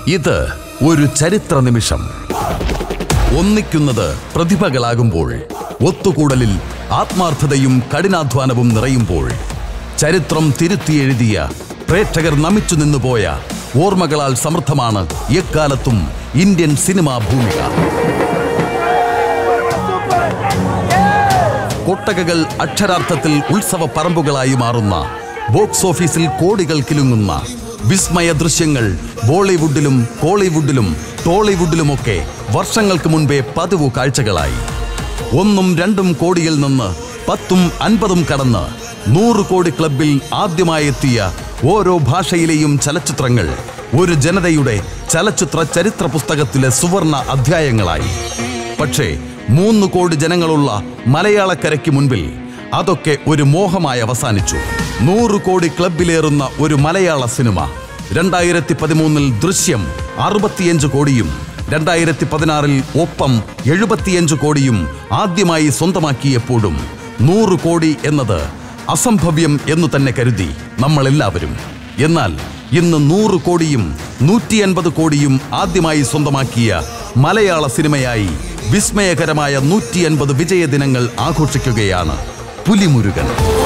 ഇത് ഒരു ചരിത്ര നിമിഷം ഒന്നിക്കുന്നത് പ്രതിഭകളാകുമ്പോൾ ഒത്തുകൂടലിൽ ആത്മാർത്ഥതയും കഠിനാധ്വാനവും നിറയുമ്പോൾ ചരിത്രം തിരുത്തി എഴുതിയ പ്രേക്ഷകർ നമിച്ചു നിന്നുപോയ ഓർമ്മകളാൽ സമൃദ്ധമാണ് എക്കാലത്തും ഇന്ത്യൻ സിനിമാ ഭൂമിക കൊട്ടകകൾ അക്ഷരാർത്ഥത്തിൽ ഉത്സവ പറമ്പുകളായി മാറുന്ന ബോക്സ് ഓഫീസിൽ കോടികൾ കിലുങ്ങുന്ന വിസ്മയ ദൃശ്യങ്ങൾ ബോളിവുഡിലും കോളിവുഡിലും ടോളിവുഡിലുമൊക്കെ വർഷങ്ങൾക്ക് മുൻപേ പതിവ് കാഴ്ചകളായി ഒന്നും രണ്ടും കോടിയിൽ നിന്ന് പത്തും അൻപതും കടന്ന് നൂറ് കോടി ക്ലബിൽ ആദ്യമായി എത്തിയ ഓരോ ഭാഷയിലെയും ചലച്ചിത്രങ്ങൾ ഒരു ജനതയുടെ ചലച്ചിത്ര ചരിത്ര പുസ്തകത്തിലെ സുവർണ അധ്യായങ്ങളായി പക്ഷേ മൂന്ന് കോടി ജനങ്ങളുള്ള മലയാളക്കരയ്ക്ക് മുൻപിൽ അതൊക്കെ ഒരു മോഹമായി അവസാനിച്ചു നൂറ് കോടി ക്ലബിലേറുന്ന ഒരു മലയാള സിനിമ രണ്ടായിരത്തി പതിമൂന്നിൽ ദൃശ്യം അറുപത്തിയഞ്ച് കോടിയും രണ്ടായിരത്തി പതിനാറിൽ ഒപ്പം എഴുപത്തിയഞ്ച് കോടിയും ആദ്യമായി സ്വന്തമാക്കിയപ്പോഴും നൂറ് കോടി എന്നത് അസംഭവ്യം എന്നു തന്നെ കരുതി നമ്മളെല്ലാവരും എന്നാൽ ഇന്ന് നൂറ് കോടിയും നൂറ്റി അൻപത് കോടിയും ആദ്യമായി സ്വന്തമാക്കിയ മലയാള സിനിമയായി വിസ്മയകരമായ നൂറ്റി അൻപത് വിജയദിനങ്ങൾ ആഘോഷിക്കുകയാണ് പുലിമുരുകൻ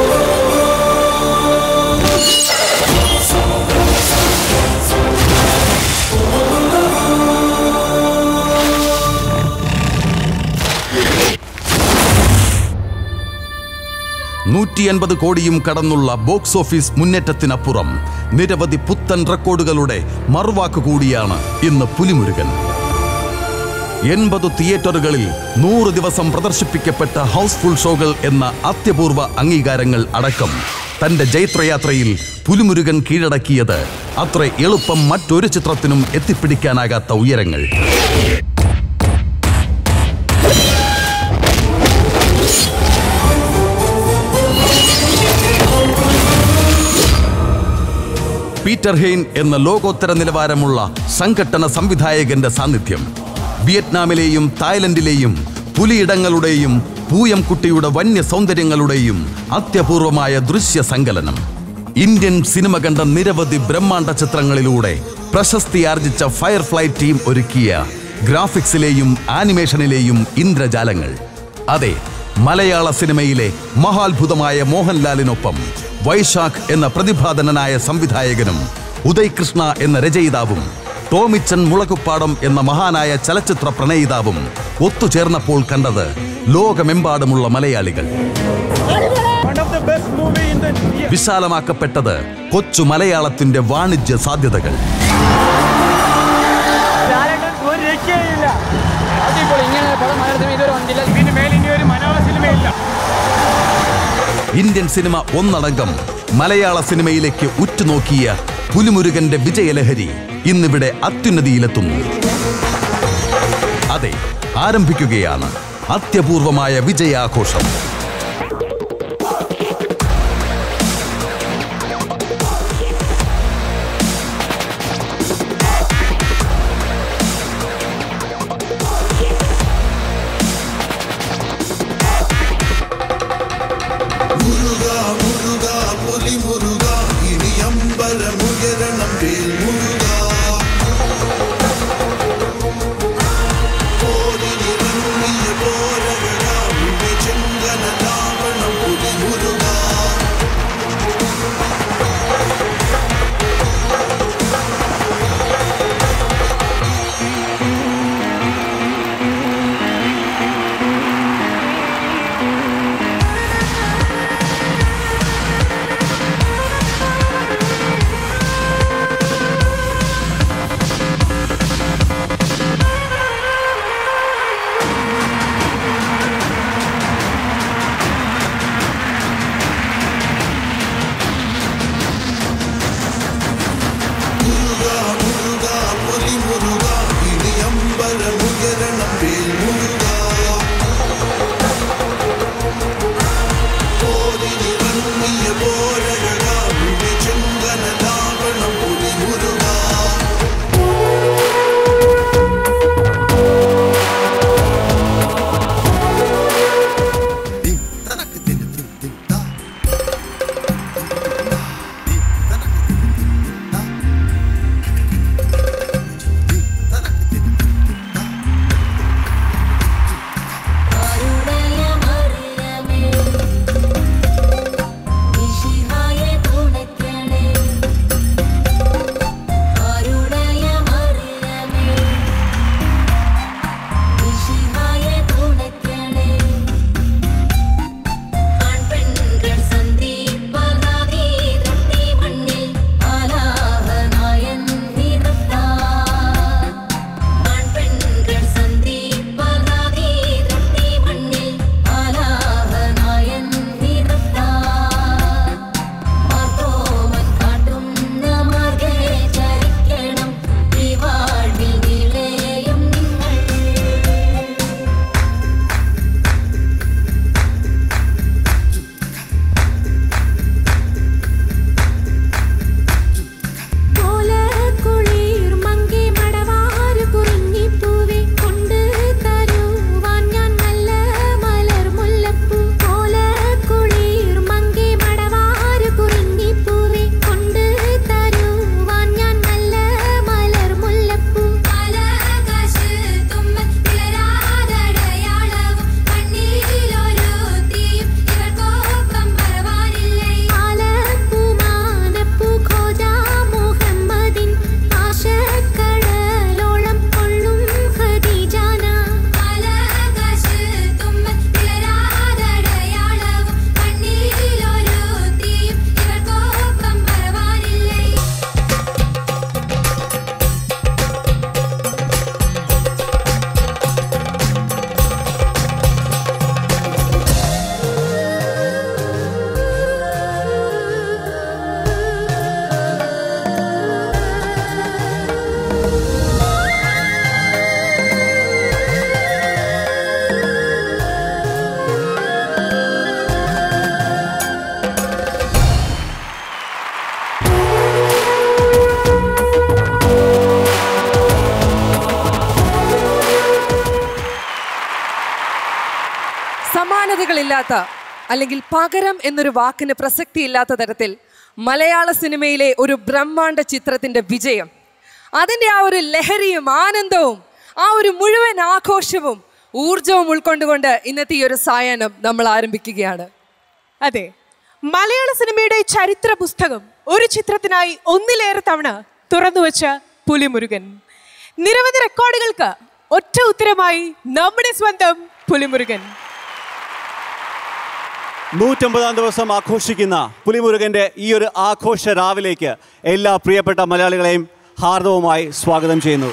നൂറ്റി അൻപത് കോടിയും കടന്നുള്ള ബോക്സ് ഓഫീസ് മുന്നേറ്റത്തിനപ്പുറം നിരവധി പുത്തൻ റെക്കോർഡുകളുടെ മറുവാക്ക് കൂടിയാണ് ഇന്ന് പുലിമുരുകൻ എൺപത് തിയേറ്ററുകളിൽ നൂറ് ദിവസം പ്രദർശിപ്പിക്കപ്പെട്ട ഹൗസ്ഫുൾ ഷോകൾ എന്ന അത്യപൂർവ അംഗീകാരങ്ങൾ അടക്കം തന്റെ ജൈത്രയാത്രയിൽ പുലിമുരുകൻ കീഴടക്കിയത് അത്ര എളുപ്പം മറ്റൊരു ചിത്രത്തിനും എത്തിപ്പിടിക്കാനാകാത്ത ഉയരങ്ങൾ പീറ്റർ ഹെയ്ൻ എന്ന ലോകോത്തര നിലവാരമുള്ള സംഘട്ടന സംവിധായകന്റെ സാന്നിധ്യം വിയറ്റ്നാമിലെയും തായ്ലൻഡിലെയും പുലിയിടങ്ങളുടെയും പൂയംകുട്ടിയുടെ വന്യ സൗന്ദര്യങ്ങളുടെയും അത്യപൂർവമായ ദൃശ്യ സങ്കലനം ഇന്ത്യൻ സിനിമ കണ്ട നിരവധി ബ്രഹ്മാണ്ഡ ചിത്രങ്ങളിലൂടെ പ്രശസ്തി ആർജിച്ച ഫയർഫ്ലൈ ടീം ഒരുക്കിയ ഗ്രാഫിക്സിലെയും ആനിമേഷനിലെയും ഇന്ദ്രജാലങ്ങൾ അതെ മലയാള സിനിമയിലെ മഹാത്ഭുതമായ മോഹൻലാലിനൊപ്പം വൈശാഖ് എന്ന പ്രതിഭാധനനായ സംവിധായകനും ഉദയ് കൃഷ്ണ എന്ന രചയിതാവും ടോമിച്ചൻ മുളകുപ്പാടം എന്ന മഹാനായ ചലച്ചിത്ര പ്രണയിതാവും ഒത്തുചേർന്നപ്പോൾ കണ്ടത് ലോകമെമ്പാടുമുള്ള മലയാളികൾ One of the best movie in the year. വിശാലമാക്കപ്പെട്ടത് കൊച്ചു മലയാളത്തിന്റെ വാണിജ്യ സാധ്യതകൾ ലാലേട്ടൻ ഒരു രക്ഷയില്ല അടിപൊളി ഇങ്ങനെ പടം മലയാളത്തിൽ ഇതുവരെ വന്നില്ല ഇതിന് മേലെ ഇനി ഒരു മലയാള സിനിമയില്ല ഇന്ത്യൻ സിനിമ ഒന്നടങ്കം മലയാള സിനിമയിലേക്ക് ഉറ്റുനോക്കിയ പുലിമുരുകന്റെ വിജയലഹരി ഇന്നിവിടെ അത്യുന്നതിയിലെത്തുന്നു അതെ ആരംഭിക്കുകയാണ് അത്യപൂർവമായ വിജയാഘോഷം മുരുക മുരുക പുലി മുരുക ഇനി അമ്പലമുയരണം വേൽ മുരുക പോരിനിറങ്ങിയ പോരകള ചെങ്കന സമാനതകളില്ലാത്ത അല്ലെങ്കിൽ പകരം എന്നൊരു വാക്കിന് പ്രസക്തിയില്ലാത്ത തരത്തിൽ മലയാള സിനിമയിലെ ഒരു ബ്രഹ്മാണ്ഡ ചിത്രത്തിന്റെ വിജയം അതിൻ്റെ ആ ഒരു ലഹരിയും ആനന്ദവും ആ ഒരു മുഴുവൻ ആഘോഷവും ഊർജവും ഉൾക്കൊണ്ടുകൊണ്ട് ഇന്നത്തെ ഈ ഒരു സായാഹ്നം നമ്മൾ ആരംഭിക്കുകയാണ് അതെ മലയാള സിനിമയുടെ ചരിത്ര പുസ്തകം ഒരു ചിത്രത്തിനായി ഒന്നിലേറെ തവണ തുറന്നുവച്ച പുലിമുരുകൻ നിരവധി റെക്കോർഡുകൾക്ക് ഒറ്റ ഉത്തരമായി നമ്മുടെ സ്വന്തം പുലിമുരുകൻ നൂറ്റമ്പതാം ദിവസം ആഘോഷിക്കുന്ന പുലിമുരുകന്റെ ഈ ഒരു ആഘോഷ രാവിലേക്ക് എല്ലാ പ്രിയപ്പെട്ട മലയാളികളെയും ഹാർദവുമായി സ്വാഗതം ചെയ്യുന്നു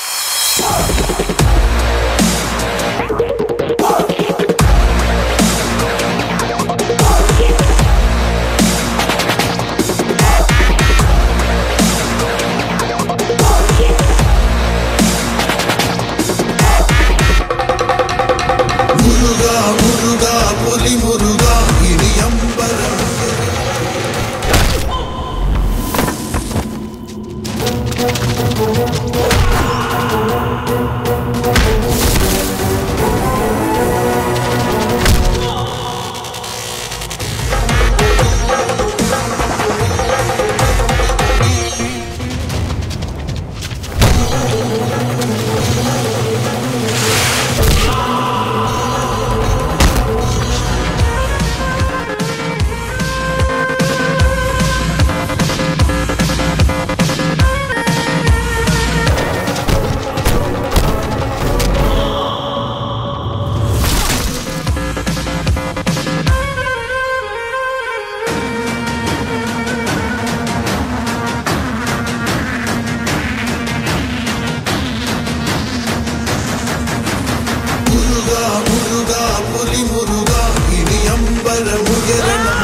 മുരുക മുരുക പുലി മുരുക ഇനി അമ്പലം മുരുക മുരുക പുലി മുരുക ഇനി അമ്പലം ഉയരണം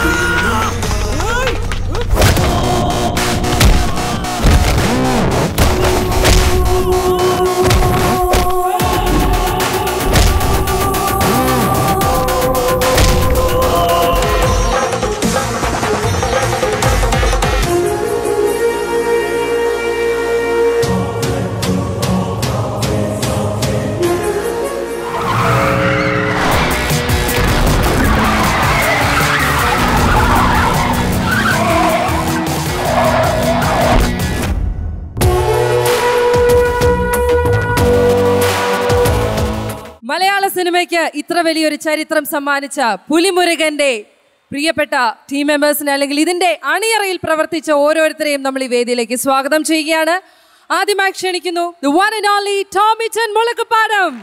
മലയാള സിനിമയ്ക്ക് ഇത്ര വലിയൊരു ചരിത്രം സമ്മാനിച്ച പുലിമുരുകന്റെ പ്രിയപ്പെട്ട ടീം മെമ്പേഴ്സിനെ അല്ലെങ്കിൽ ഇതിന്റെ അണിയറയിൽ പ്രവർത്തിച്ച ഓരോരുത്തരെയും നമ്മൾ ഈ വേദിയിലേക്ക് സ്വാഗതം ചെയ്യുകയാണ് ആദ്യമായി ക്ഷണിക്കുന്നു The one and only Tomichan മുളക്കുപാടം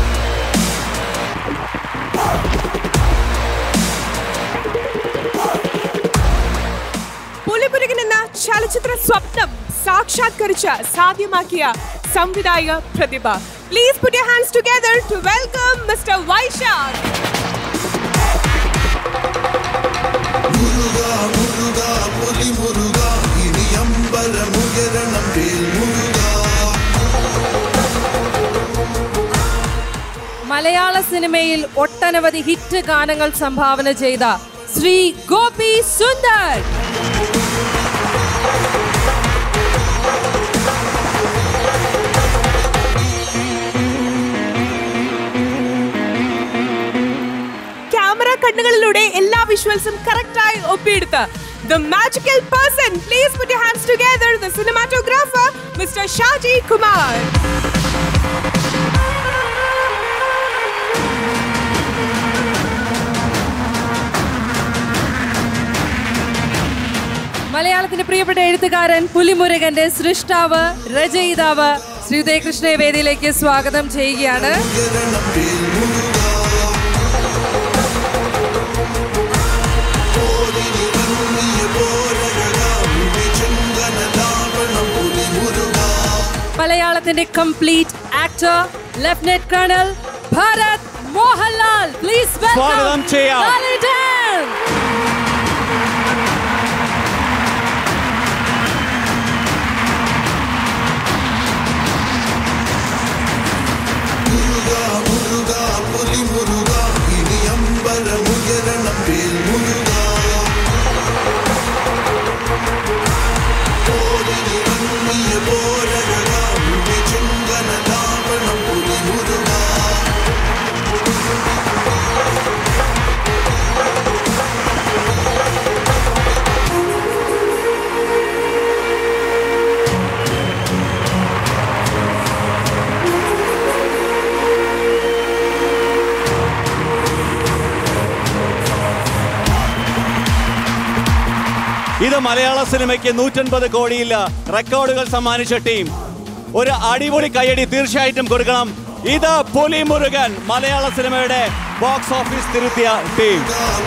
Pulimurugan എന്ന ചലച്ചിത്ര സ്വപ്നം സാക്ഷാത്കരിച്ച സാധ്യമാക്കിയ സംവിധായക പ്രതിഭ please put your hands together to welcome mister Vysakh Muruga Muruga പുലി മുരുക ഇനി അമ്പലം ഉയരണം വേൽ മുരുക മലയാള സിനിമയിൽ ഒട്ടനവധി ഹിറ്റ് ഗാനങ്ങൾ സംഭാവന ചെയ്ത ശ്രീ ഗോപി സുന്ദർ ക്യാമറ കണ്ണുകളിലൂടെ എല്ലാ വിഷ്വൽസും കറക്റ്റായി ഒപ്പിയെടുത്ത് The magical person, please put your hands together, the cinematographer, Mr. Shaji Kumar. മലയാളത്തിന്റെ പ്രിയപ്പെട്ട എഴുത്തുകാരൻ പുലിമുരുകന്റെ സൃഷ്ടാവ് രചയിതാവ് ശ്രീ ഉദയകൃഷ്ണയെ വേദിയിലേക്ക് സ്വാഗതം ചെയ്യുകയാണ് ഉയരണം വേൽ മുരുക ഓടിനിറങ്ങിയ പോരഴക ചെങ്കനലാവണം പുലി മുരുക മലയാളത്തിന്റെ complete actor lieutenant colonel Bharath Mohanlal please സ്വാഗതം ചെയ്യാം. മുരുക മുരുക പുലി മുരുക ഇനി അമ്പലം ഉയരണം വേൽ മുരുക ഓടിനിറങ്ങിയ പോരഴക ചെങ്കനലാവണം പുലി മുരുക ഇത് മലയാള സിനിമയ്ക്ക് നൂറ്റൻപത് കോടിയില്ല റെക്കോർഡുകൾ സമ്മാനിച്ച ടീം ഒരു അടിപൊളി കയ്യടി തീർച്ചയായിട്ടും കൊടുക്കണം ഇത് പുലിമുരുകൻ മലയാള സിനിമയുടെ ബോക്സ് ഓഫീസ് തിരുത്തിയ ടീം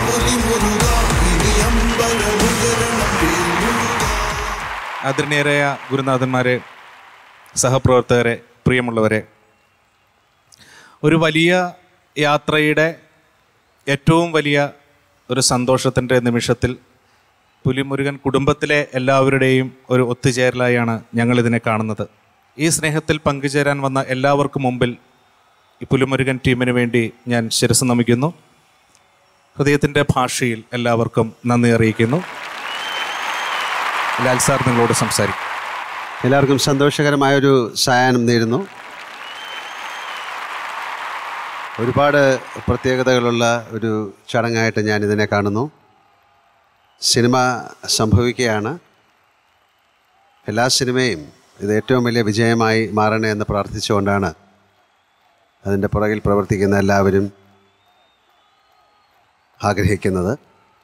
ആദരണീയരായ ഗുരുനാഥന്മാരെ സഹപ്രവർത്തകരെ പ്രിയമുള്ളവരെ ഒരു വലിയ യാത്രയുടെ ഏറ്റവും വലിയ ഒരു സന്തോഷത്തിൻ്റെ നിമിഷത്തിൽ പുലിമുരുകൻ കുടുംബത്തിലെ എല്ലാവരുടെയും ഒരു ഒത്തുചേരലായാണ് ഞങ്ങളിതിനെ കാണുന്നത് ഈ സ്നേഹത്തിൽ പങ്കുചേരാൻ വന്ന എല്ലാവർക്കും മുമ്പിൽ ഈ പുലിമുരുകൻ ടീമിന് വേണ്ടി ഞാൻ ശിരസ് നമിക്കുന്നു ഹൃദയത്തിൻ്റെ ഭാഷയിൽ എല്ലാവർക്കും നന്ദി അറിയിക്കുന്നു ലാൽ സാർ നിങ്ങളോട് സംസാരിക്കും എല്ലാവർക്കും സന്തോഷകരമായൊരു സായാഹ്നം നേരുന്നു ഒരുപാട് പ്രത്യേകതകളുള്ള ഒരു ചടങ്ങായിട്ട് ഞാൻ ഇതിനെ കാണുന്നു സിനിമ സംഭവിക്കുകയാണ് എല്ലാ സിനിമയും ഇത് ഏറ്റവും വലിയ വിജയമായി മാറണേ എന്ന് പ്രാർത്ഥിച്ചുകൊണ്ടാണ് അതിൻ്റെ പുറകിൽ പ്രവർത്തിക്കുന്ന എല്ലാവരും ആഗ്രഹിക്കുന്നത്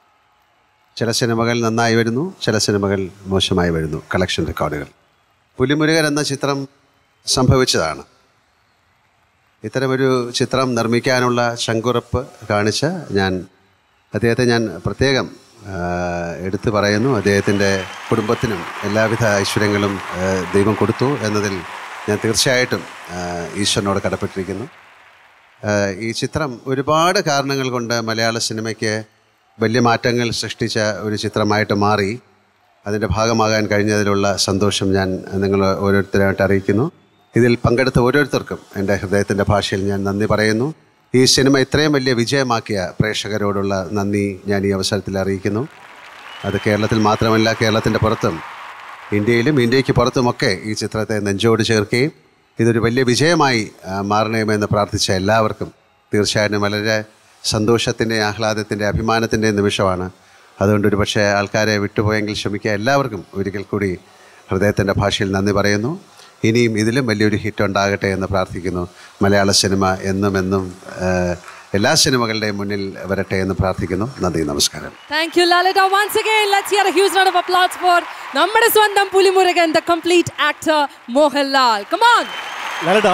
ചില സിനിമകൾ നന്നായി വരുന്നു ചില സിനിമകൾ മോശമായി വരുന്നു കളക്ഷൻ റെക്കോർഡുകൾ പുലിമുരുകൻ എന്ന ചിത്രം സംഭവിച്ചതാണ് ഇത്തരമൊരു ചിത്രം നിർമ്മിക്കാനുള്ള ശങ്കുറപ്പ് കാണിച്ച് ഞാൻ അദ്ദേഹത്തെ ഞാൻ പ്രത്യേകം ആ, എടുത്തു പറയുന്നു അദ്ദേഹത്തിൻ്റെ കുടുംബത്തിനും എല്ലാവിധ ഐശ്വര്യങ്ങളും ആ, ദൈവം കൊടുത്തു എന്നതിൽ ഞാൻ തീർച്ചയായിട്ടും ആ, ഈശ്വരനോട് കടപ്പെട്ടിരിക്കുന്നു ആ, ഈ ചിത്രം ഒരുപാട് കാരണങ്ങൾ കൊണ്ട് മലയാള സിനിമയ്ക്ക് വലിയ മാറ്റങ്ങൾ സൃഷ്ടിച്ച ഒരു ചിത്രമായിട്ട് മാറി അതിൻ്റെ ഭാഗമാകാൻ കഴിഞ്ഞതിലുള്ള സന്തോഷം ഞാൻ നിങ്ങൾ ഓരോരുത്തരായിട്ട് അറിയിക്കുന്നു ഇതിൽ പങ്കെടുത്ത ഓരോരുത്തർക്കും എൻ്റെ ഹൃദയത്തിൻ്റെ ഭാഷയിൽ ഞാൻ നന്ദി പറയുന്നു ഈ സിനിമ ഇത്രയും വലിയ വിജയമാക്കിയ പ്രേക്ഷകരോടുള്ള നന്ദി ഞാൻ ഈ അവസരത്തിൽ അറിയിക്കുന്നു അത് കേരളത്തിൽ മാത്രമല്ല കേരളത്തിൻ്റെ പുറത്തും ഇന്ത്യയിലും ഇന്ത്യക്ക് പുറത്തുമൊക്കെ ഈ ചിത്രത്തെ നെഞ്ചോട് ചേർക്കുകയും ഇതൊരു വലിയ വിജയമായി ആ, മാറണമെന്ന് പ്രാർത്ഥിച്ച എല്ലാവർക്കും തീർച്ചയായിട്ടും വളരെ സന്തോഷത്തിൻ്റെ ആഹ്ലാദത്തിൻ്റെ അഭിമാനത്തിൻ്റെ നിമിഷമാണ് അതുകൊണ്ട് ഒരു പക്ഷേ ആൾക്കാരെ വിട്ടുപോയെങ്കിൽ ക്ഷമിക്കുക എല്ലാവർക്കും ഒരിക്കൽ കൂടി ഹൃദയത്തിൻ്റെ ഭാഷയിൽ നന്ദി പറയുന്നു ഇനിയും ഇതിലും വലിയൊരു ഹിറ്റ് ഉണ്ടാകട്ടെ എന്ന് പ്രാർത്ഥിക്കുന്നു മലയാള സിനിമ എന്നും എന്നും ആ, എല്ലാ സിനിമകളുടെയും മുന്നിൽ വരട്ടെ എന്ന് പ്രാർത്ഥിക്കുന്നു നന്ദി നമസ്കാരം Thank you, Lalita. Once again, let's hear a huge round of applause for നമ്മുടെ സ്വന്തം Pulimurugan the complete actor Mohanlal come on ലളിത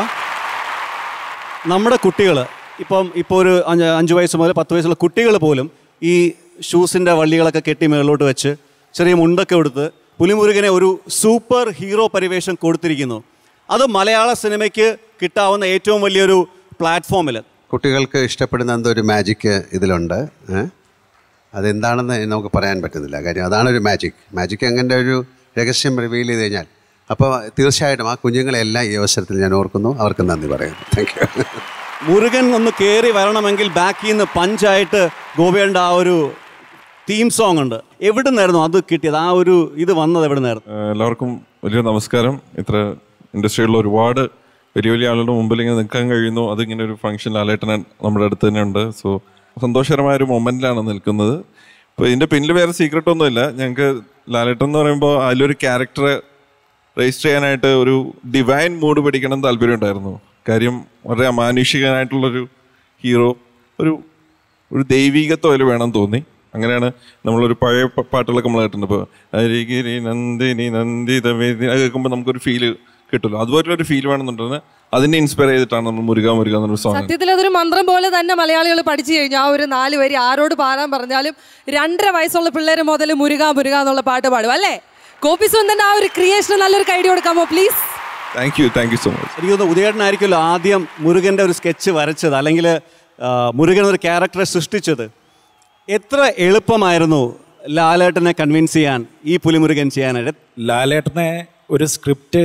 നമ്മുടെ കുട്ടികൾ ഇപ്പം ഇപ്പോൾ ഒരു അഞ്ച് അഞ്ച് വയസ്സ് മുതൽ പത്ത് വയസ്സുള്ള കുട്ടികൾ പോലും ഈ ഷൂസിൻ്റെ വള്ളികളൊക്കെ കെട്ടി മേളിലോട്ട് വെച്ച് ചെറിയ മുണ്ടൊക്കെ എടുത്ത് പുലിമുരുകനെ ഒരു സൂപ്പർ ഹീറോ പരിവേഷം കൊടുത്തിരിക്കുന്നു അത് മലയാള സിനിമയ്ക്ക് കിട്ടാവുന്ന ഏറ്റവും വലിയൊരു പ്ലാറ്റ്ഫോമിൽ കുട്ടികൾക്ക് ഇഷ്ടപ്പെടുന്ന എന്തോ ഒരു മാജിക്ക് ഇതിലുണ്ട് ഏ? അതെന്താണെന്ന് നമുക്ക് പറയാൻ പറ്റുന്നില്ല കാര്യം അതാണ് ഒരു മാജിക് മാജിക് അങ്ങനെ ഒരു രഹസ്യം റിവീൽ ചെയ്ത് കഴിഞ്ഞാൽ അപ്പോൾ തീർച്ചയായിട്ടും ആ കുഞ്ഞുങ്ങളെല്ലാം ഈ അവസരത്തിൽ ഞാൻ ഓർക്കുന്നു അവർക്ക് നന്ദി പറയുന്നു താങ്ക് യു മുരുകൻ ഒന്ന് കയറി വരണമെങ്കിൽ ബാക്കിൽ നിന്ന് പഞ്ചായിട്ട് ഗോപിയുടെ ആ ഒരു തീം സോങ് ഉണ്ട് എവിടെ നിന്നായിരുന്നു അത് കിട്ടിയത് ആ ഒരു ഇത് വന്നത് എവിടെ നിന്നായിരുന്നു ഏഹ് എല്ലാവർക്കും വലിയ നമസ്കാരം ഇത്ര ഇൻഡസ്ട്രിയിലുള്ള ഒരുപാട് വലിയ വലിയ ആളുകളുടെ മുമ്പിൽ ഇങ്ങനെ നിൽക്കാൻ കഴിയുന്നു അതിങ്ങനെ ഒരു ഫംഗ്ഷൻ ലാലേട്ടൻ നമ്മുടെ അടുത്ത് തന്നെ ഉണ്ട് സോ സന്തോഷകരമായ ഒരു മൊമെന്റിലാണ് നിൽക്കുന്നത് ഇപ്പോൾ ഇതിന്റെ പിന്നിൽ വേറെ സീക്രട്ട് ഒന്നുമില്ല ഞങ്ങൾക്ക് ലാലേട്ടൻ എന്ന് പറയുമ്പോൾ അതിലൊരു ക്യാരക്ടറെ രജിസ്റ്റർ ചെയ്യാനായിട്ട് ഒരു ഡിവൈൻ മൂഡ് പിടിക്കണം താല്പര്യം ഉണ്ടായിരുന്നു കാര്യം വളരെ അമാനുഷികനായിട്ടുള്ളൊരു ഹീറോ ഒരു ഒരു ദൈവികത്വം അതിൽ വേണം തോന്നി അങ്ങനെയാണ് നമ്മളൊരു പഴയ പ- പാട്ടുകളൊക്കെ നമ്മൾ കേട്ടിട്ടുണ്ട് ഇപ്പോൾ അരികിരി നന്ദിനി നന്ദിത വേദി അത് കേൾക്കുമ്പോൾ നമുക്കൊരു ഫീല് കിട്ടുമല്ലോ അതുപോലെ ഒരു ഫീൽ വേണമെന്നുണ്ടെന്ന് അതിനെ ഇൻസ്പയർ ചെയ്തിട്ടാണ് നമ്മൾ മുരുക മുരുക എന്നൊരു സോങ് സത്യത്തിൽ അതൊരു മന്ത്രം പോലെ തന്നെ മലയാളികൾ പഠിച്ചു കഴിഞ്ഞു ആ ഒരു നാല് വരി ആരോട് പാടാൻ പറഞ്ഞാലും രണ്ടര വയസ്സുള്ള പിള്ളേർ മുതൽ മുരുക മുരുക എന്നുള്ള പാട്ട് പാടും അല്ലേ കോപ്പി സുന്ദന്റെ ആ ഒരു ക്രിയേഷന് നല്ലൊരു കൈഡി കൊടുക്കാമോ please thank you thank you so much എനിക്ക് തോന്നുന്നു ഉദയേട്ടനായിരിക്കുമല്ലോ ആദ്യം മുരുകൻ്റെ ഒരു സ്കെച്ച് വരച്ചത് അല്ലെങ്കിൽ ആ, മുരുകൻ ഒരു ക്യാരക്ടറെ സൃഷ്ടിച്ചത് എത്ര എളുപ്പമായിരുന്നു ലാലേട്ടനെ കൺവിൻസ് ചെയ്യാൻ ഈ പുലിമുരുകൻ ചെയ്യാനായിട്ട് ലാലേട്ടനെ ഒരു സ്ക്രിപ്റ്റ്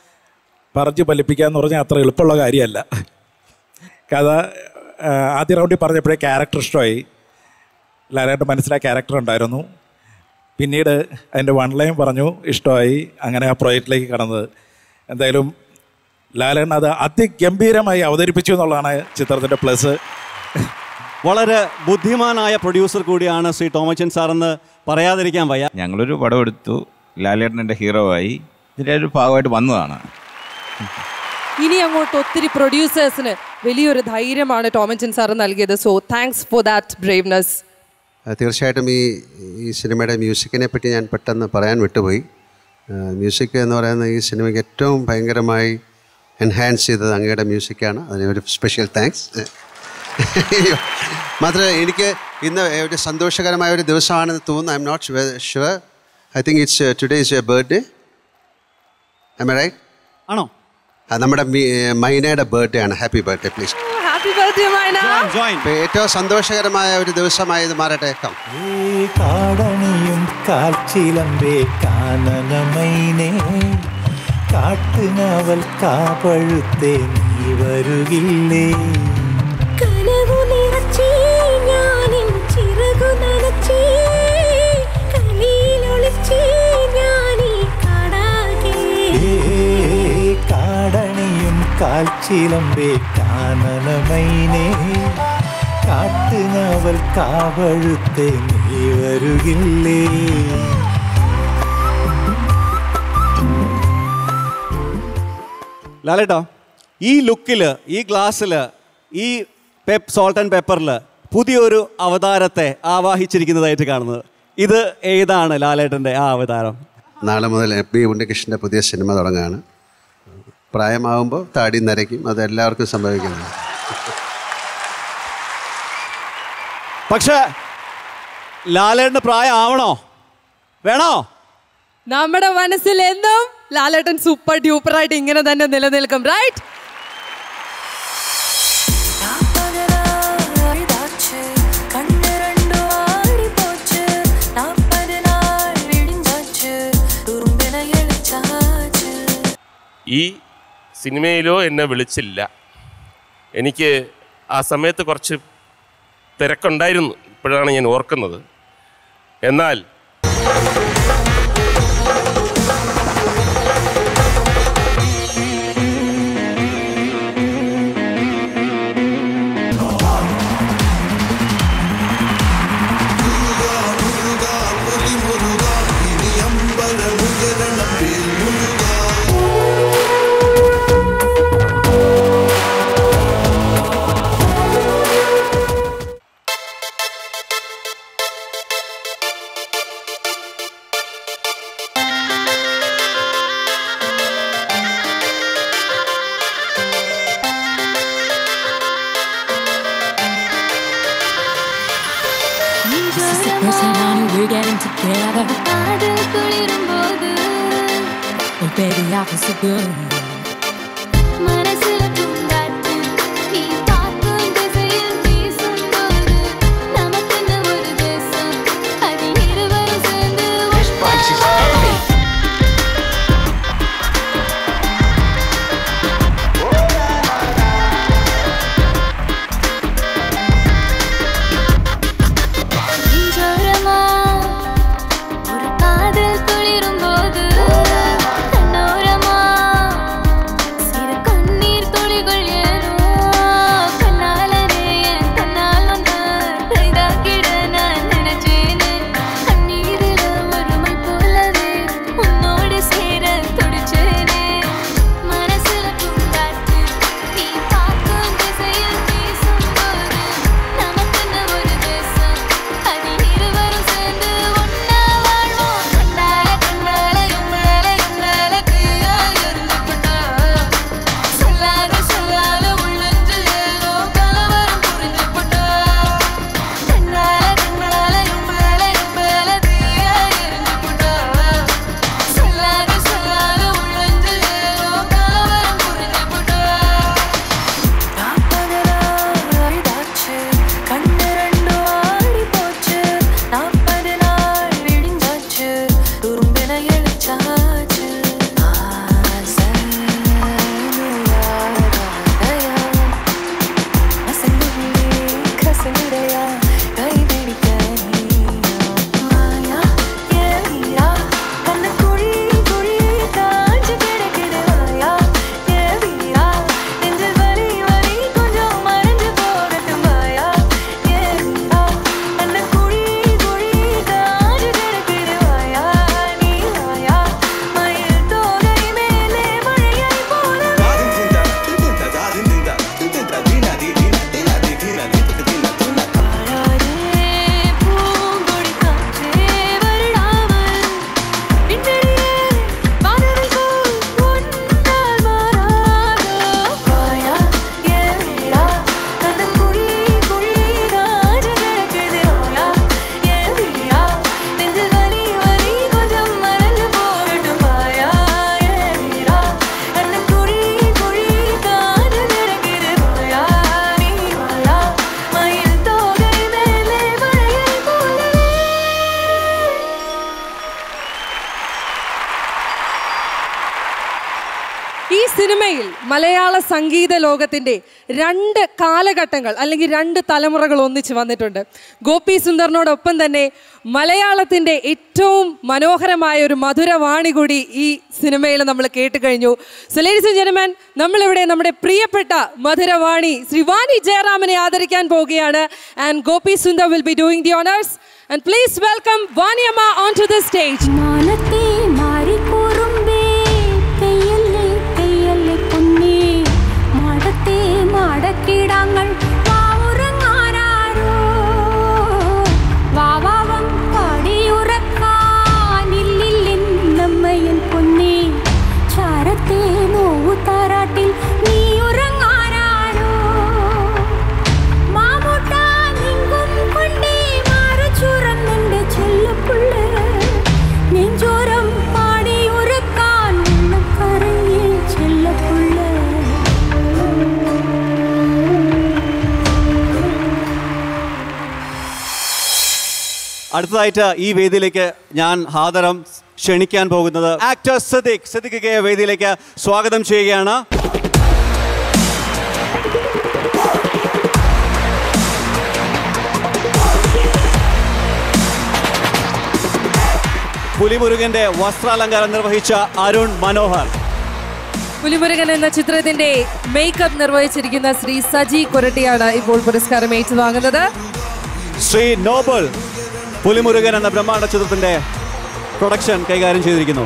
പറഞ്ഞു ഫലിപ്പിക്കുക എന്ന് പറഞ്ഞാൽ അത്ര എളുപ്പമുള്ള കാര്യമല്ല കഥ ആ, ആദ്യ റൗണ്ടിൽ പറഞ്ഞപ്പോഴേ ക്യാരക്ടർ ഇഷ്ടമായി ലാലേട്ടൻ മനസ്സിലായ ക്യാരക്ടർ ഉണ്ടായിരുന്നു പിന്നീട് അതിൻ്റെ വൺ ലൈൻ പറഞ്ഞു ഇഷ്ടമായി അങ്ങനെ ആ പ്രോജക്റ്റിലേക്ക് കടന്നത് എന്തായാലും ലാലേട്ടൻ അത് അതിഗംഭീരമായി അവതരിപ്പിച്ചു എന്നുള്ളതാണ് ചിത്രത്തിൻ്റെ പ്ലസ് വളരെ ബുദ്ധിമാനായ പ്രൊഡ്യൂസർ കൂടിയാണ് ശ്രീ ടോമച്ചൻ സാർ എന്ന് പറയാതിരിക്കാൻ വയ്യ ഞങ്ങളൊരു പടം എടുത്തു ലാലേട്ടൻ എൻ്റെ ഹീറോ ആയി ഇതിൻ്റെ ഒരു ഭാഗമായിട്ട് വന്നതാണ് ഇനി അങ്ങോട്ട് ഒത്തിരി പ്രൊഡ്യൂസേഴ്സിന് വലിയൊരു ധൈര്യമാണ് ടോമൻചൻ സാർ നൽകിയത് so thanks for that braveness ആ, തീർച്ചയായിട്ടും ഈ ഈ സിനിമയുടെ മ്യൂസിക്കിനെ പറ്റി ഞാൻ പെട്ടെന്ന് പറയാൻ വിട്ടുപോയി ആ, മ്യൂസിക് എന്ന് പറയുന്ന ഈ സിനിമയ്ക്ക് ഏറ്റവും ഭയങ്കരമായി എൻഹാൻസ് ചെയ്തത് അങ്ങയുടെ മ്യൂസിക്കാണ് അതിന് ഒരു സ്പെഷ്യൽ താങ്ക്സ് മാത്രമല്ല എനിക്ക് ഇന്ന് ഒരു സന്തോഷകരമായ ഒരു ദിവസമാണെന്ന് തോന്നുന്നു I'm not sure I think it's today is a birthday I right ആണോ നമ്മുടെ മി- മൈനയുടെ ബർത്ത്ഡേ ആണ് happy birthday please happy birthday Myna ഏറ്റവും സന്തോഷകരമായ ഒരു ദിവസമായത് മാറട്ടെ കം ഈ കാടണിയും കാൽച്ചിലമ്പേ കാനനമൈനേ കാട്ടുനാവൽ കാപ്പഴുത്തേ നീ വരുകില്ലേ കനവു നിറച്ചേ ഞാനിൻ ചിറകു നനച്ചേ കലിയിലൊളിച്ചേ ഞാനീ കാണാകെ ഏ കാടണിയും കാൽച്ചിലമ്പേ കാനനമൈനേ കാട്ടുനാവൽ കാവഴുത്തേ നീ വരുകില്ലേ ലാലേട്ടാ ഈ ലുക്കിൽ ഈ ഗ്ലാസ്സിൽ ഈ പെപ്പ് സോൾട്ട് ആൻഡ് പെപ്പറിൽ പുതിയൊരു അവതാരത്തെ ആവാഹിച്ചിരിക്കുന്നതായിട്ട് കാണുന്നത് ഇത് ഏതാണ് ലാലേട്ടൻ്റെ ആ അവതാരം നാളെ മുതൽ എഫ് ബി ഉണ്ണികൃഷ്ണൻ്റെ പുതിയ സിനിമ തുടങ്ങുകയാണ് പ്രായമാകുമ്പോൾ താടി നരയ്ക്കും അത് എല്ലാവർക്കും സംഭവിക്കുന്നതാണ് പക്ഷേ ലാലേട്ടന് പ്രായം ആവണോ വേണോ നമ്മുടെ മനസ്സിൽ എന്നും ലാലേട്ടൻ സൂപ്പർ ഡ്യൂപ്പർ ആയിട്ട് ഇങ്ങനെ തന്നെ നിലനിൽക്കും റൈറ്റ് அழுதாச்சு கண்ணு ரெண்டு ஆடி போச்சு நாற்பது நாள் விடிஞ்சாச்சு തുറുമ്പിന എളിച്ചാச்சு ഈ സിനിമയിലോ എന്നെ വിളിച്ചില്ല എനിക്ക് ആ സമയത്ത് കുറച്ച് തിരക്കുണ്ടായിരുന്നു ഇപ്പോഴാണ് ഞാൻ ഓർക്കുന്നത് എന്നാൽ This is the first time I knew we're getting together. காதல் குளிரும்போது Oh, baby, I feel so good. മനസ്സിൽ പൂങ്കാറ്റ് നീ பார்க்கும் திசையில் வீசும்போது நமக்கென்று ஒரு தேசம் அதில் இருவரும் சேர்ந்து வாழ்வோம். நெஞ்சோரமா ஒரு காதல் குளிரும்போது கண்ணோரமா മലയാള സംഗീത ലോകത്തിൻ്റെ രണ്ട് കാലഘട്ടങ്ങൾ അല്ലെങ്കിൽ രണ്ട് തലമുറകൾ ഒന്നിച്ച് വന്നിട്ടുണ്ട് ഗോപി സുന്ദറിനോടൊപ്പം തന്നെ മലയാളത്തിൻ്റെ ഏറ്റവും മനോഹരമായ ഒരു മധുരവാണി കൂടി ഈ സിനിമയിൽ നമ്മൾ കേട്ട് കഴിഞ്ഞു സോ ലേഡീസ് ആൻഡ് ജെന്റൽമാൻ നമ്മളിവിടെ നമ്മുടെ പ്രിയപ്പെട്ട മധുരവാണി ശ്രീ വാണി ജയറാമനെ ആദരിക്കാൻ പോവുകയാണ് and Gopi Sundar will be doing the honours and please welcome വാണിയമ്മ ഓൺ ടു ദ സ്റ്റേജ് മാനത്തെ മാറിക്കൂറുമ്പേ പെയ്യല്ലേ പെയ്യല്ലേ പൊന്നേ മാടത്തെ മാടക്കിടാങ്ങൾ വാവുറങ്ങാനാരോ വാവാവം പാടിയുറക്കാനില്ലില്ലെന്നമ്മയൻ പൊന്നേ ചാരത്തെ നോവു താരാട്ടിൽ നീ ഉറങ്ങാനാരോ മാമൂട്ട നിങ്കും കൊണ്ടേ മാറുചുറന്നെന്റെ ചെല്ലപ്പുള്ള നെഞ്ചോരം പാടി ഉറക്കാൻ കരഞ്ഞേ ചെല്ലപ്പുള്ള അടുത്തതായിട്ട് ഈ വേദിയിലേക്ക് ഞാൻ ഹാദരം ക്ഷണിക്കാൻ പോകുന്നത് ആക്ടർ സദിഖ് സദിഖിനെ വേദിയിലേക്ക് സ്വാഗതം ചെയ്യുകയാണ് പുലിമുരുകന്റെ വസ്ത്രാലങ്കാരം നിർവഹിച്ച അരുൺ മനോഹർ പുലിമുരുകൻ എന്ന ചിത്രത്തിന്റെ മേക്കപ്പ് നിർവഹിച്ചിരിക്കുന്ന ശ്രീ സജി കൊരട്ടിയാണ് ഇപ്പോൾ പുരസ്കാരം ഏറ്റുവാങ്ങുന്നത് ശ്രീ നോബൽ പുലിമുരുകൻ എന്ന ബ്രഹ്മാണ്ഡ ചിത്രത്തിന്റെ പ്രൊഡക്ഷൻ കൈകാര്യം ചെയ്തിരിക്കുന്നു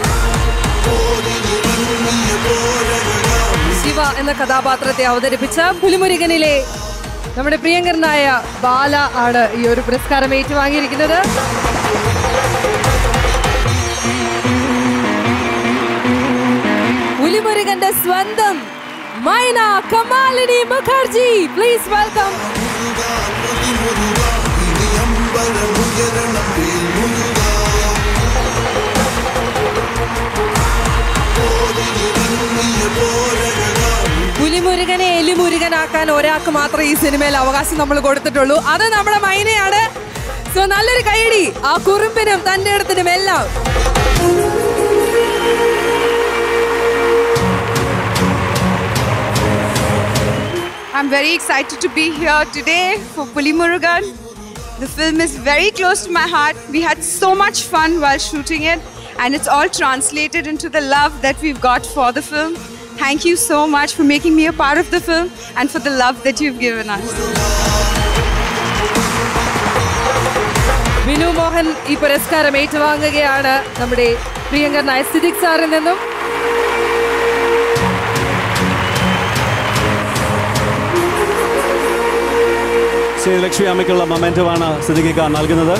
ശിവ എന്ന കഥാപാത്രത്തെ അവതരിപ്പിച്ച പുലിമുരുകനിലെ നമ്മുടെ പ്രിയങ്കരനായ ബാല ആണ് ഈ ഒരു പുരസ്കാരം ഏറ്റുവാങ്ങിയിരിക്കുന്നത് പുലിമുരുകന്റെ സ്വന്തം മൈന കമാലിനി മുഖർജി പ്ലീസ് വെൽക്കം പുലിമുരുകനെ എലിമുരുകനാക്കാൻ ഒരാൾക്ക് മാത്രമേ ഈ സിനിമയിൽ അവകാശം നമ്മൾ കൊടുത്തിട്ടുള്ളൂ അത് നമ്മുടെ മൈനയാണ് സോ നല്ലൊരു കൈയടി ആ കുറുമ്പിനും തന്റെ ഇടത്തിനും എല്ലാം I'm very excited to be here today for Puli Murugan. The film is very close to my heart. We had so much fun while shooting it, and it's all translated into the love that we've got for the film. Thank you so much for making me a part of the film and for the love that you've given us. Vinu Mohan ഈ പുരസ്കാരം ഏറ്റുവാങ്ങുകയാണ് നമ്മുടെ പ്രിയങ്കരനായ സിദിക് സാറിൽ നിന്നും ശ്രീലക്ഷ്മി അമ്മയ്ക്കുള്ള മൊമെന്റമാണ് സിദ്ദിഖിക്ക നൽകുന്നത്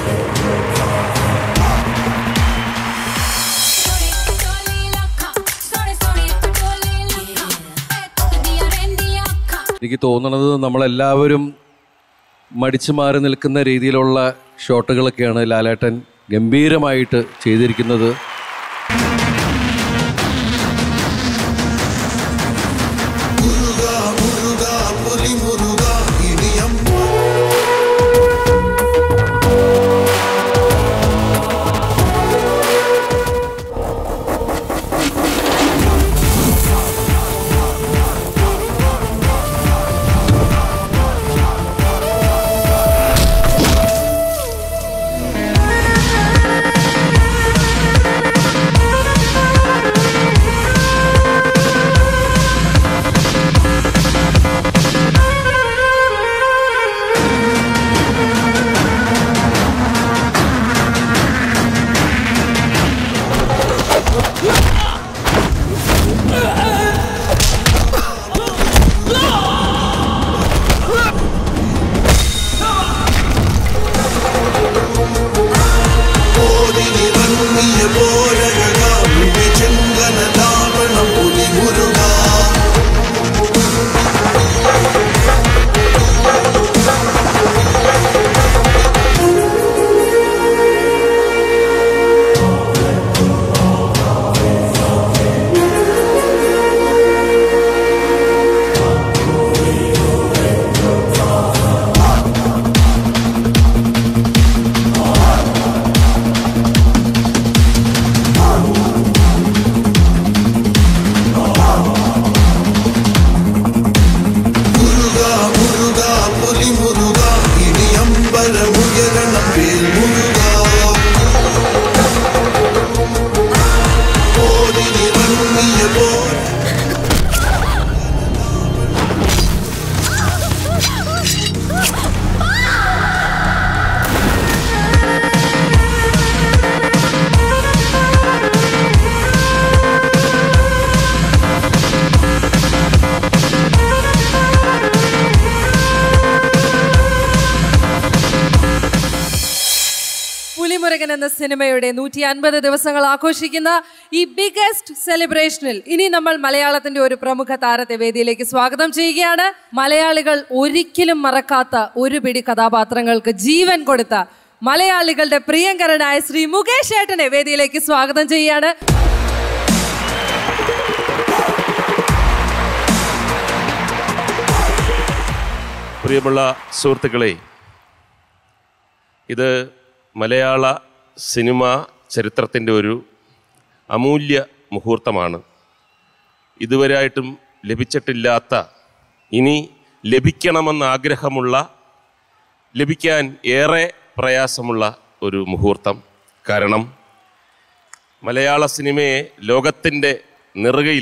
എനിക്ക് തോന്നുന്നത് നമ്മളെല്ലാവരും മടിച്ചു മാറി നിൽക്കുന്ന രീതിയിലുള്ള ഷോട്ടുകളൊക്കെയാണ് ലാലേട്ടൻ ഗംഭീരമായിട്ട് ചെയ്തിരിക്കുന്നത് Thank முருகரணம் வேல் முருகா போதி நிரம்பிய போர் പുലിമുരുകൻ എന്ന സിനിമയുടെ നൂറ്റി അൻപത് ദിവസങ്ങൾ ആഘോഷിക്കുന്ന ഈ ബിഗസ്റ്റ് സെലിബ്രേഷനിൽ ഇനി നമ്മൾ മലയാളത്തിന്റെ ഒരു പ്രമുഖ താരത്തെ വേദിയിലേക്ക് സ്വാഗതം ചെയ്യുകയാണ് മലയാളികൾ ഒരിക്കലും മറക്കാത്ത ഒരു പിടി കഥാപാത്രങ്ങൾക്ക് ജീവൻ കൊടുത്ത മലയാളികളുടെ പ്രിയങ്കരനായ ശ്രീ മുകേഷ് ഏട്ടനെ വേദിയിലേക്ക് സ്വാഗതം ചെയ്യുകയാണ് പ്രിയമുള്ള സുഹൃത്തുക്കളെ ഇത് മലയാള സിനിമ ചരിത്രത്തിൻ്റെ ഒരു അമൂല്യ മുഹൂർത്തമാണ് ഇതുവരെയായിട്ടും ലഭിച്ചിട്ടില്ലാത്ത ഇനി ലഭിക്കണമെന്ന് ആഗ്രഹമുള്ള ലഭിക്കാൻ ഏറെ പ്രയാസമുള്ള ഒരു മുഹൂർത്തം കാരണം മലയാള സിനിമയെ ലോകത്തിൻ്റെ നെറുകയിൽ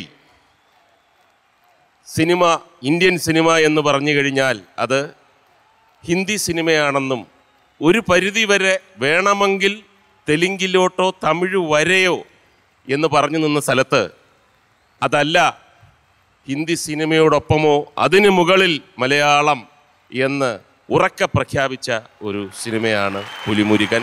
സിനിമ ഇന്ത്യൻ സിനിമ എന്ന് പറഞ്ഞു കഴിഞ്ഞാൽ അത് ഹിന്ദി സിനിമയാണെന്നും ഒരു പരിധി വരെ വേണമെങ്കിൽ തെലുങ്കിലോട്ടോ തമിഴ് വരെയോ എന്ന് പറഞ്ഞു നിന്ന സ്ഥലത്ത് അതല്ല ഹിന്ദി സിനിമയോടൊപ്പമോ അതിനു മുകളിൽ മലയാളം എന്ന് ഉറക്കെ പ്രഖ്യാപിച്ച ഒരു സിനിമയാണ് പുലിമുരുകൻ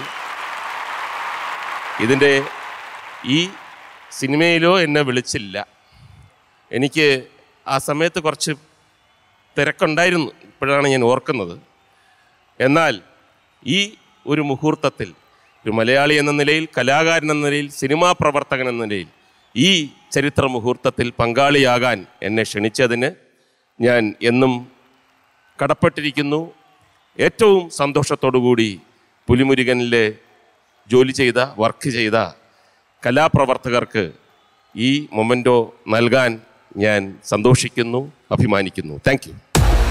ഇതിൻ്റെ ഈ സിനിമയിലോ എന്നെ വിളിച്ചില്ല എനിക്ക് ആ സമയത്ത് കുറച്ച് തിരക്കുണ്ടായിരുന്നു ഇപ്പോഴാണ് ഞാൻ ഓർക്കുന്നത് എന്നാൽ ഈ ഒരു മുഹൂർത്തത്തിൽ ഒരു മലയാളി എന്ന നിലയിൽ കലാകാരൻ എന്ന നിലയിൽ സിനിമാ പ്രവർത്തകൻ എന്ന നിലയിൽ ഈ ചരിത്ര മുഹൂർത്തത്തിൽ പങ്കാളിയാകാൻ എന്നെ ക്ഷണിച്ചതിന് ഞാൻ എന്നും കടപ്പെട്ടിരിക്കുന്നു ഏറ്റവും സന്തോഷത്തോടു കൂടി പുലിമുരുകനിലെ ജോലി ചെയ്ത വർക്ക് ചെയ്ത കലാപ്രവർത്തകർക്ക് ഈ മൊമെൻറ്റോ നൽകാൻ ഞാൻ സന്തോഷിക്കുന്നു അഭിമാനിക്കുന്നു താങ്ക് യു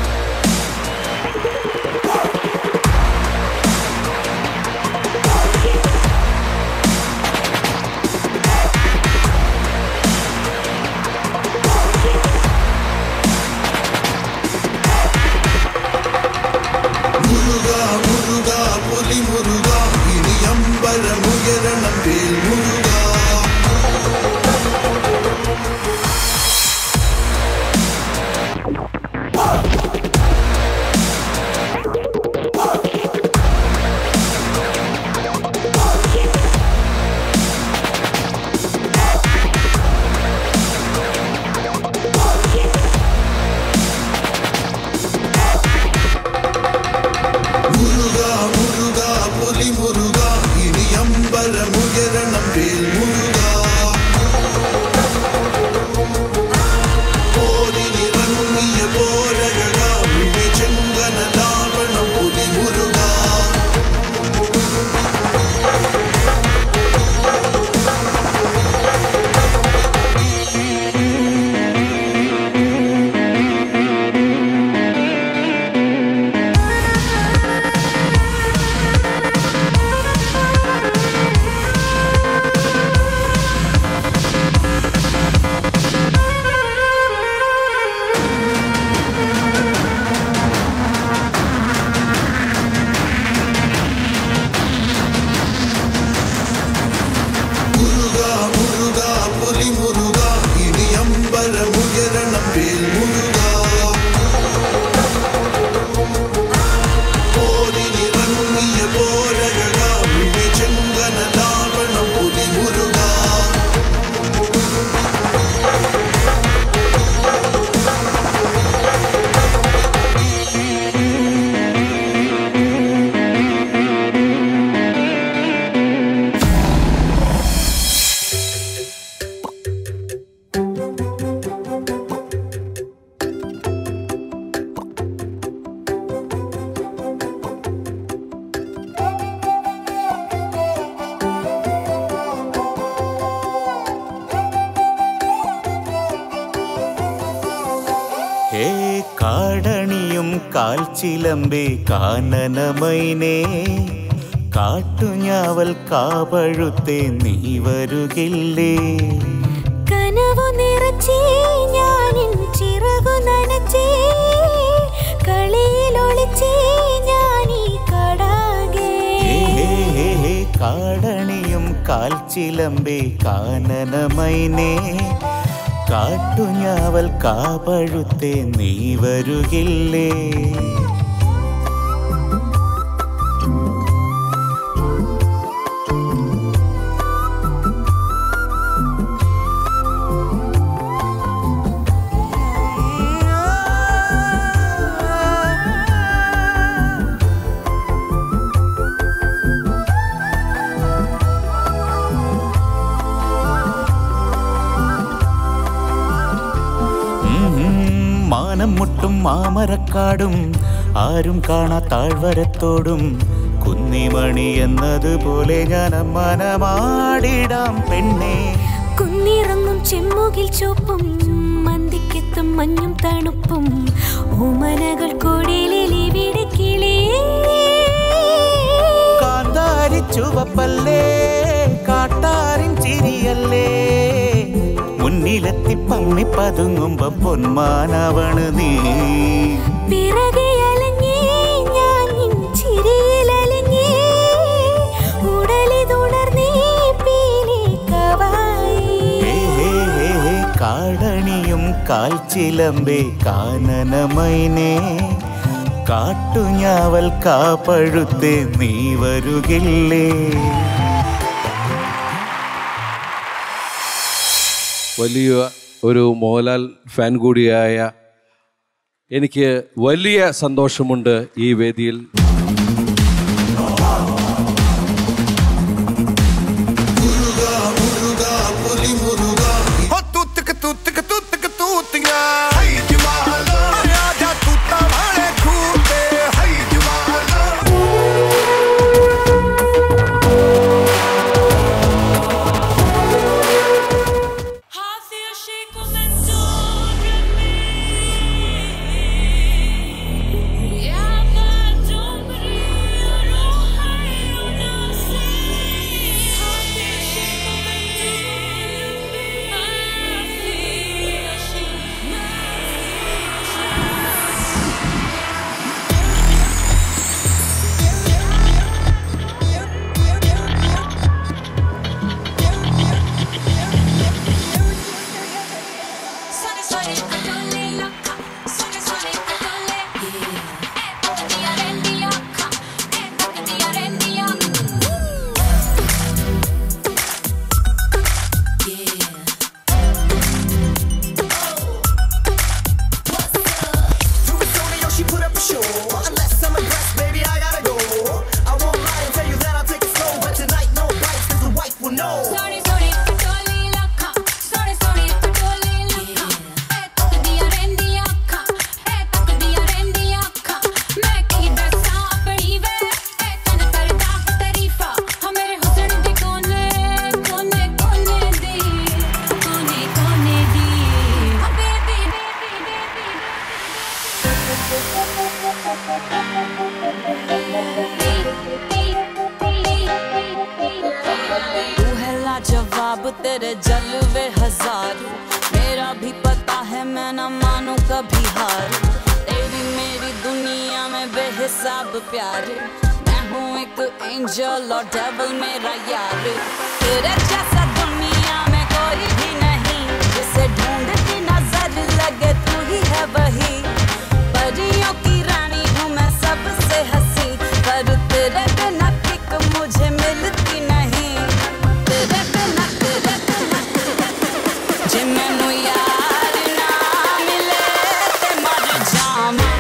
മുരുക മുരുക പുലി മുരുക ഇനി അമ്പലമുയരണം വേൽ മുരുക മുരുക മുരുക പുലി മുരുക ഇനി അമ്പലമുയരണം വേൽ മുരുക പോരി നിറങ്ങിയ പോരക ചെങ്കനലാവണം പുലി മുരുക മുരുക മുരുക പുലി മുരുക ഇനി അമ്പലമുയരണം വേൽ മുരുക പോരി നിറങ്ങിയ പോരക ചെങ്കനലാവണം പുലി മുരുക ഹേ കാടണിയും കാൽച്ചിലമ്പേ കാനനമൈനേ കാട്ടുഞാവൽ കാപഴുത്തെ നീ വരുകില്ലേ കനവു നിറച്ചേ ഞാനിൻ ചിറകു നനച്ചേ കളിയിൽ ഒളിച്ചേ ഞാനീ കടാകെ ഹേ, ഹേ, ഹേ, ഹേ, കാടണിയും കാൽച്ചിലമ്പേ കാനനമൈനേ കാട്ടുഞാവൽ കാപഴുത്തെ നീ വരുകില്ലേ ഉം, മാനം മുട്ടും മാമരക്കാടും ആരും കാണാ താഴ്വരത്തോടും കുന്നിമണി എന്നതുപോലെ ഞാൻ മനമാടിടാം പെണ്ണേ കുന്നിറങ്ങും ചെമ്മുകിൽ ചുവപ്പും മന്തിക്കെത്തും മഞ്ഞും തണുപ്പും ഓമനകൾ കൊടിയിലിവിടെ കിളിയേ കാന്താരി ചുവപ്പല്ലേ കാട്ടാറിൻ ചിരിയല്ലേ മുന്നിലെത്തി പമ്മി പതുങ്ങുമ്പോ പൊന്മാനവണ് നീ പിറകെ അലഞ്ഞേ ഞാൻ നിൻ ചിരിയിലലഞ്ഞേ ഉടലിതുണർന്നേ പീലി കവായി ഹേ, ഹേ, ഹേ, ഹേ, കാടണിയും കാൽച്ചിലമ്പേ കാനനമൈനേ കാട്ടുഞാവൽ കാപ്പഴുത്തെ നീ വരുകില്ലേ വലിയ ഒരു മോഹൻലാൽ ഫാൻ കൂടിയായ എനിക്ക് വലിയ സന്തോഷമുണ്ട് ഈ വേദിയിൽ She put up a show. Unless I'm aggressed, baby, I gotta go. I won't lie and tell you that I'll take it slow. But tonight, no bites, cause the wife will know. Sorry, sorry, pटोली लखा sorry, sorry, pटोली लखा ए तक दिया रेंदी आँखा ए तक दिया रेंदी आँखा मैं की दसा अपनी वे ए तन करदा तारीफा हम मेरे हुस्न दी कोने कोने कोने दी कोने कोने दी ओ बेबी तू है लाजवाब तेरे जलवे हजार मेरा भी पता है मैं न मानू कभी हार तेरी मेरी दुनिया में बेहिसाब प्यार मैं हूँ एक एंजल और डेवल मेरा यार तेरे जैसा दुनिया में कोई भी नहीं जिसे ढूंढती नजर लगे तू ही है वही परियों की रानी हूँ मैं सबसे हंसी पर तेरे बिना किक मुझे मिलती नहीं तेरे बिना तेरे बिना जे मैनू यार ना मिले ते मर जावां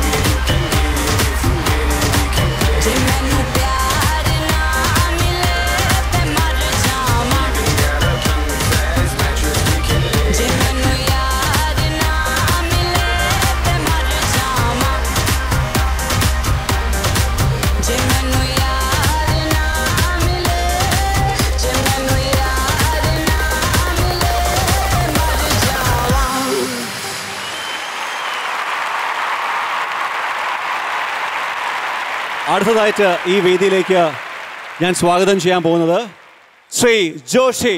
जे मैनू प्यार ना मिले ते मर जावां जे मैनू यार ना मिले ते मर जावां जे मैनू यार ना मिले जे मैनू यार ना मिले ते मर जावां അടുത്തതായിട്ട് ഈ വേദിയിലേക്ക് ഞാൻ സ്വാഗതം ചെയ്യാൻ പോകുന്നത് ശ്രീ ജോഷി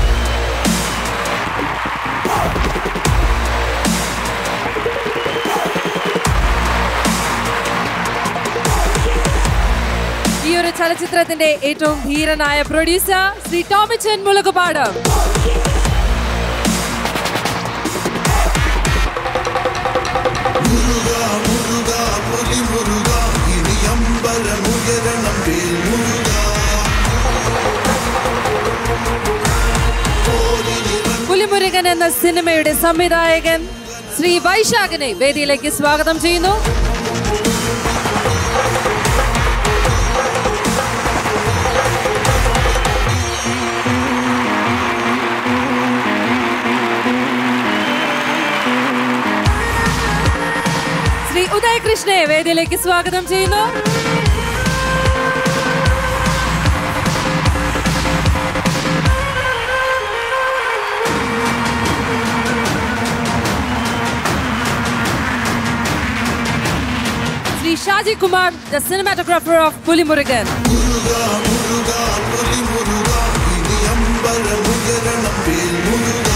ഈ ഒരു ചലച്ചിത്രത്തിന്റെ ഏറ്റവും ധീരനായ പ്രൊഡ്യൂസർ ശ്രീ ടോമിച്ചൻ മുളകുപാട് മുരുക മുരുക പുലി മുരുക ഇനി അമ്പലമുയരണം വേൽ മുരുക പുലിമുരുകൻ എന്ന സിനിമയുടെ സംവിധായകൻ ശ്രീ വൈശാഖിനെ വേദിയിലേക്ക് സ്വാഗതം ചെയ്യുന്നു ശ്രീ ഉദയകൃഷ്ണയെ വേദിയിലേക്ക് സ്വാഗതം ചെയ്യുന്നു Shri Shaji Kumar the cinematographer of Pulimurugan Muruga Muruga പുലി മുരുക ഇനി അമ്പലമുയരണം വേൽ മുരുക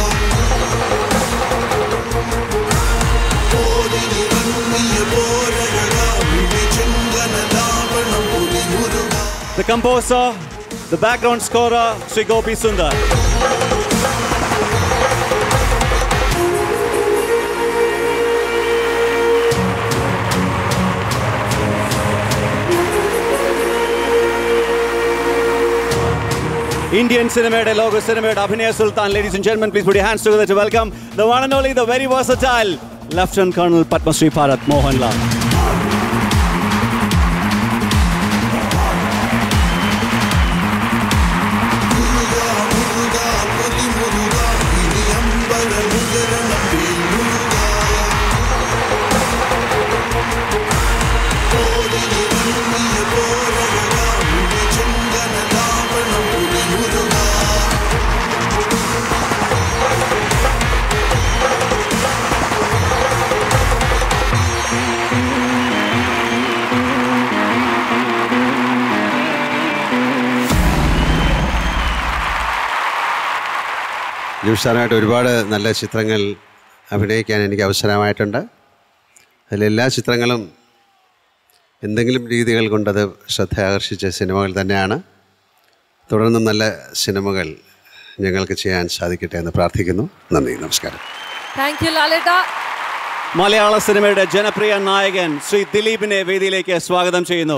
പോരിനിറങ്ങിയ പോരഴക വിളിച്ചെങ്കന ലാവണം പുലി Muruga The composer, the background scorer, Sri Gopi Sundar. Indian cinema, logo cinema, Abhinay Sultan. Ladies and gentlemen, please put your hands together to welcome the one and only, the very versatile Lieutenant Colonel Padma Shri Bharat Mohan Lal. Muruga പുലി മുരുക ഇനി അമ്പലമുയരണം വേൽ മുരുക പോരിനിറങ്ങിയ പോരഴക വിളിച്ചെങ്കന ലാവണം പുലി മുരുക ജോഷാനായിട്ട് ഒരുപാട് നല്ല ചിത്രങ്ങൾ അഭിനയിക്കാൻ എനിക്ക് അവസരമായിട്ടുണ്ട് അതിലെല്ലാ ചിത്രങ്ങളും എന്തെങ്കിലും രീതികൾ കൊണ്ടത് ശ്രദ്ധ ആകർഷിച്ച സിനിമകൾ തന്നെയാണ് തുടർന്നും നല്ല സിനിമകൾ ഞങ്ങൾക്ക് ചെയ്യാൻ സാധിക്കട്ടെ എന്ന് പ്രാർത്ഥിക്കുന്നു നന്ദി നമസ്കാരം താങ്ക് യു ലാലേട്ട മലയാള സിനിമയുടെ ജനപ്രിയ നായകൻ ശ്രീ ദിലീപിനെ വേദിയിലേക്ക് സ്വാഗതം ചെയ്യുന്നു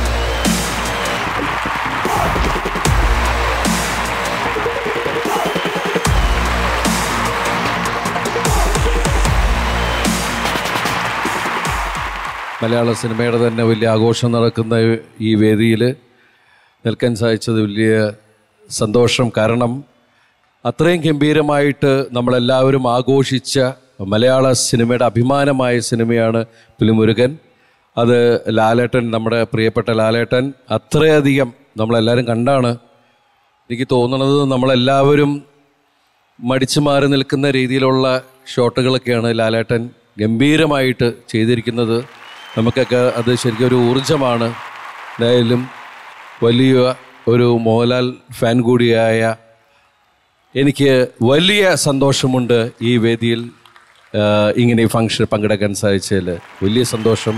മലയാള സിനിമയുടെ തന്നെ വലിയ ആഘോഷം നടക്കുന്ന ഈ വേദിയിൽ നിൽക്കാൻ സാധിച്ചത് വലിയ സന്തോഷം കാരണം അത്രയും ഗംഭീരമായിട്ട് നമ്മളെല്ലാവരും ആഘോഷിച്ച മലയാള സിനിമയുടെ അഭിമാനമായ സിനിമയാണ് പുലിമുരുകൻ അത് ലാലേട്ടൻ നമ്മുടെ പ്രിയപ്പെട്ട ലാലേട്ടൻ അത്രയധികം നമ്മളെല്ലാവരും കണ്ടാണ് എനിക്ക് തോന്നുന്നത് നമ്മളെല്ലാവരും മടിച്ചു മാറി നിൽക്കുന്ന രീതിയിലുള്ള ഷോട്ടുകളൊക്കെയാണ് ലാലേട്ടൻ ഗംഭീരമായിട്ട് ചെയ്തിരിക്കുന്നത് നമുക്കൊക്കെ അത് ശരിക്കും ഒരു ഊർജമാണ് എന്തായാലും വലിയ ഒരു മോഹൻലാൽ ഫാൻ കൂടിയായ എനിക്ക് വലിയ സന്തോഷമുണ്ട് ഈ വേദിയിൽ ആ, ഇങ്ങനെ ഈ ഫംഗ്ഷൻ പങ്കെടുക്കാൻ സാധിച്ചതിൽ വലിയ സന്തോഷം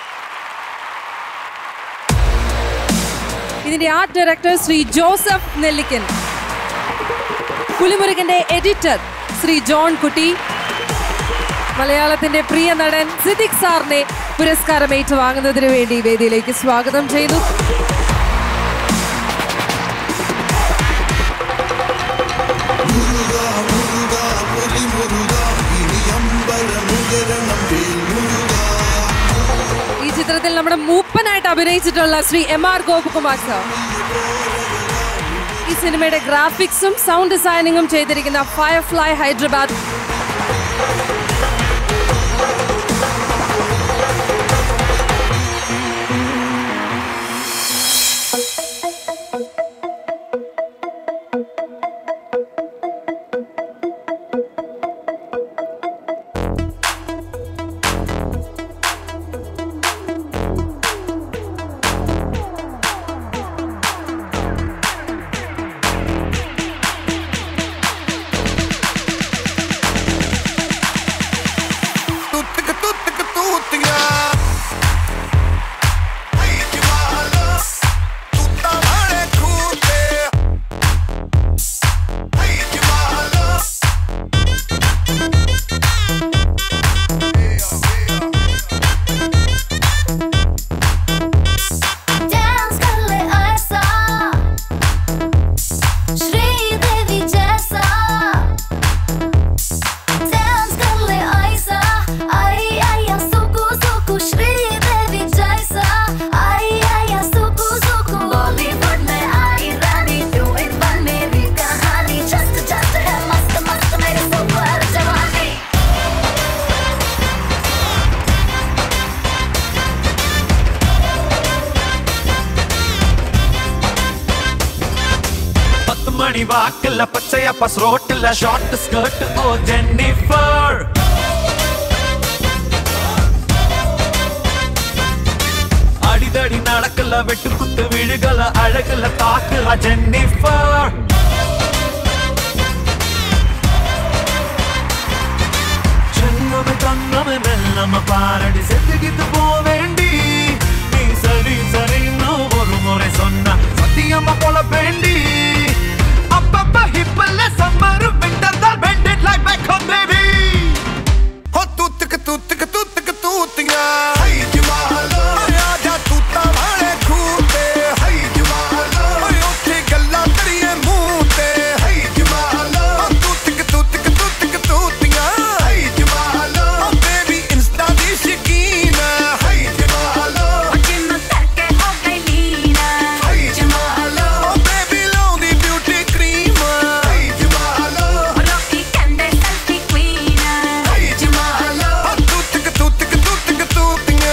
ഇതിന്റെ ആർട്ട് ഡയറക്ടർ ശ്രീ ജോസഫ് നെല്ലിക്കൻ പുലിമുരുകന്റെ എഡിറ്റർ ശ്രീ ജോൺ കുട്ടി മലയാളത്തിന്റെ പ്രിയ നടൻ സിദ്ദിഖ് സാറിനെ പുരസ്കാരം ഏറ്റുവാങ്ങുന്നതിന് വേണ്ടി വേദിയിലേക്ക് സ്വാഗതം ചെയ്തു മുരുക മുരുക പുലി മുരുക ഇനി അമ്പലമുയരണം വേൽ മുരുക ഈ ചിത്രത്തിൽ നമ്മുടെ മൂപ്പനായിട്ട് അഭിനയിച്ചിട്ടുള്ള Shri M R Gopakumar sir ഈ സിനിമയുടെ ഗ്രാഫിക്സും സൗണ്ട് ഡിസൈനിങ്ങും ചെയ്തിരിക്കുന്ന ഫയർഫ്ലൈ ഹൈദരാബാദ് മണി വാക്കില്ല പച്ചയപ്പ സ്രോട്ടില്ല ഷോർട്ട് സ്കേർട്ട് ഓ ജെന്നിഫർ അടിതടി നടക്കല്ല വെട്ടുകുത്ത് വീഴുകല അഴകല താക്കല ജെന്നിഫർ ജന്മമേ തന്നമേ മെല്ലമ്മ പാരടി സെത്തുകിത്ത് പോവേണ്ടി നീ സരി സരിന്നു ഒരു മുறை சொன்ன சத்தியமா போல வேண்டி அப்பப்ப ஹிப்பல்ல சம்மரும் விண்டர் தான் பெண்டட் லைக் பேக் ஹோம் பேபி हो तूतक तूतक तूतक तूतिया हाय जमालो आजा तूता वाले खूते हाय जमालो ओए ਉੱਥੇ ਗੱਲਾਂ ਕਰੀਏ ਮੂੰਹ ਤੇ ਹਾय ਜਮਾलो ਤੂਤਕ ਤੂਤਕ ਤੂਤਕ ਤੂਤੀਆਂ ਹਾय ਜਮਾलो ਬੇਬੀ ਇੰਸਟਾ ਦੀ ਸ਼ਕੀਨ ਹਾय ਜਮਾलो ਜਿੰਨ ਕਰਕੇ ਹੋ ਗਈ ਲੀਨਾ ਹਾय ਜਮਾलो ਬੇਬੀ ਲਾਉਂਦੀ ਬਿਊਟੀ ਕਰੀਮ ਹਾय ਜਮਾलो ਰੋਕੀ ਕਹਿੰਦੇ ਸੈਲਫੀ ਕੁਈਨ ਹਾय ਜਮਾलो ਤੂਤਕ ਤੂਤਕ ਤੂਤਕ ਤੂਤੀਆਂ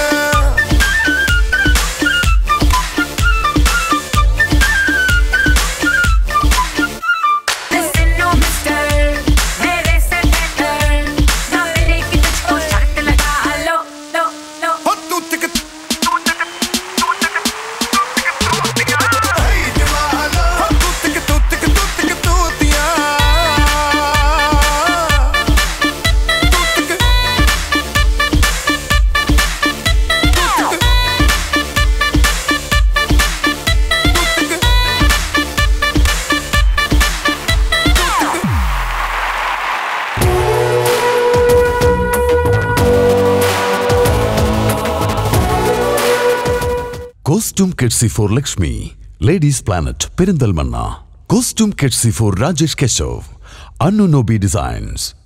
Listen no mister, मेरे से better, ना मिलेगी तुझको शर्त लगा लो, लो, लो। हो तूतक तूतक तूतक तूतक तूतियां കോസ്റ്റ്യൂം കെഡ്സി for Lakshmi ladies planet Perinthalmanna costume കെഡ്സി ഫോർ രാജേഷ് കെശവ് അന്നു നോബി ഡിസൈൻസ്